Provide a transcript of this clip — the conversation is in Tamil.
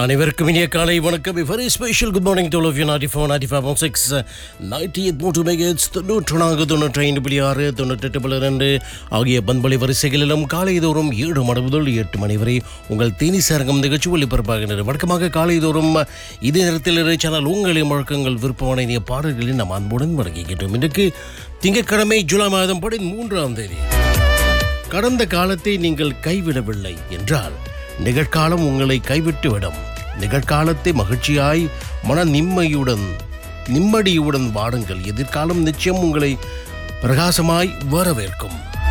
அனைவருக்கும் இனிய காலை வணக்கம் very special good morning to all of you ninety four ninety five six ninety eight மூன்று மெகட்ஸ் தொண்ணூற்று நான்கு தொண்ணூற்றி ஐந்து புள்ளி ஆறு தொண்ணூற்றெட்டு புள்ளி ரெண்டு ஆகிய பண்பலை வரிசைகளிலும் காலைதோறும் ஏழு மணி முதல் எட்டு மணி வரை உங்கள் தேனி சரங்கம் நிகழ்ச்சி ஒளிபரப்பாகின்றது வழக்கமாக காலைதோறும் இதே நேரத்தில் இரு சேனல் உங்களை முழக்கங்கள் விருப்பமான இனிய பாடல்களை நாம் அன்புடன் வழங்கிக்கிட்டோம் இன்றைக்கு திங்கட்கிழமை ஜூலை மாதம் படி மூன்றாம் தேதி கடந்த காலத்தை நீங்கள் கைவிடவில்லை என்றால் நிகழ்காலம் உங்களை கைவிட்டுவிடும் நிகழ்காலத்தை மகிழ்ச்சியாய் மன நிம்மதியுடன் நிம்மதியுடன் வாடுங்கள் எதிர்காலம் நிச்சயம் உங்களை பிரகாசமாய் வரவேற்கும்